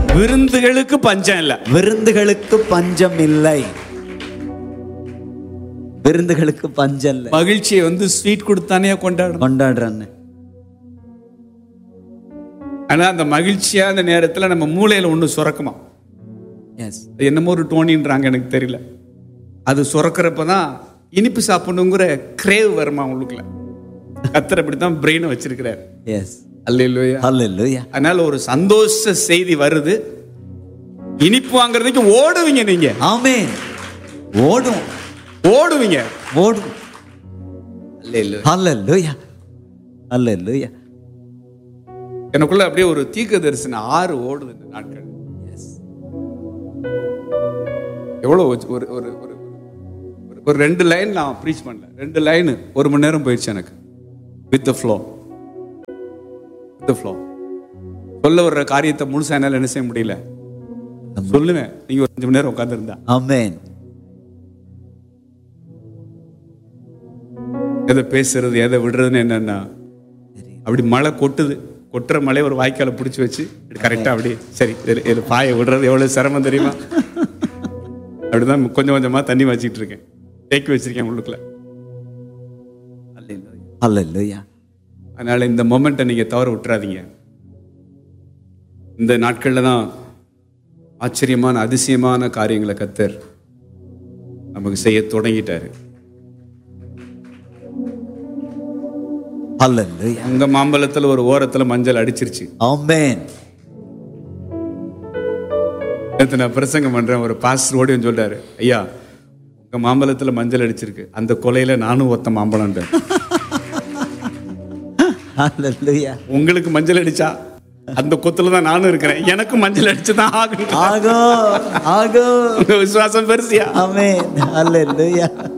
விருந்துகளுக்கு பஞ்சம் இல்ல விருந்துகளுக்கு பஞ்சம் இல்லை விருந்துகளுக்கு பஞ்சம் இல்லை மகிழ்ச்சியை வந்து ஸ்வீட் கொடுத்தானே கொண்டாடணும் கொண்டாடுறேன்னு ஆனா அந்த மகிழ்ச்சியான நேரத்துல நம்ம மூளையில ஒண்ணு சுரக்குமா எஸ் அது என்னமோ ஒரு டோனின்றாங்க எனக்கு தெரியல அது சுரக்கிறப்ப தான் இனிப்பு சாப்பிடணுங்கிற கிரேவ் வருமா உங்களுக்குள்ள கத்தர் அப்படித்தான் பிரெயினை வச்சிருக்கிறார் எஸ் அல்லையா ஹalleluya அதனால ஒரு சந்தோஷ செய்தி வருது இனிப்பு வாங்குறதுக்கு ஓடுவீங்க நீங்க ஆமென் ஓடும் ஓடுவீங்க ஓடும் ஹalleluya ஹalleluya எனக்குள்ள அப்படியே ஒரு தீர்க்க தரிசன ஆறு ஓடுது இந்த நாட்கள் எவ்வளோ ஒரு ஒரு ஒரு ஒரு ஒரு- ஒரு ரெண்டு லைன் நான் ப்ரீச் பண்ணல ரெண்டு லைன் ஒரு மணி நேரம் போயிடுச்சு எனக்கு with the flow with the flow சொல்ல வர்ற காரியத்தை முழுசா என்னால என்ன செய்ய முடியல சொல்லுவேன் நீங்க ஒரு அஞ்சு மணி நேரம் உட்காந்துருந்தா ஆமென் எதை பேசுறது எதை விடுறதுன்னு என்னன்னா அப்படி மழை கொட்டுது கொட்டுற மழையை ஒரு வாய்க்கால பிடிச்சி வச்சு கரெக்டாக அப்படி சரி இது- இது பாயை விடுறது எவ்வளவு சிரமம் தெரியுமா அப்படிதான் கொஞ்சம் கொஞ்சமா தண்ணி வச்சுக்கிட்டு இருக்கேன் தேக்கி வச்சிருக்கேன் உள்ளுக்குள்ள ஹalleluya அதனால இந்த மொமெண்ட்டை நீங்க தவற விட்டுறாதீங்க இந்த நாட்கள்ல தான் ஆச்சரியமான அதிசயமான காரியங்களை கத்தர் நமக்கு செய்ய தொடங்கிட்டாரு ஹalleluya உங்க மாம்பழத்துல ஒரு ஓரத்துல மஞ்சள் அடிச்சிருச்சு ஆமென் நேத்து நான் பிரசங்கம் பண்றேன் ஒரு பாஸ்டர் ஓடி வந்து சொல்றாரு ஐயா உங்க மாம்பழத்துல மஞ்சள் அடிச்சிருக்கு அந்த கொலையில நானும் ஒத்த மாம்பழம் ஹalleluya உங்களுக்கு மஞ்சள் அடிச்சா அந்த கொத்துல தான் நானும் இருக்கிறேன் எனக்கும் மஞ்சள் அடிச்சு தான் ஆகணும் ஆகோ ஆகோ உங்க விசுவாசம் பெருசியா ஆமென் ஹalleluya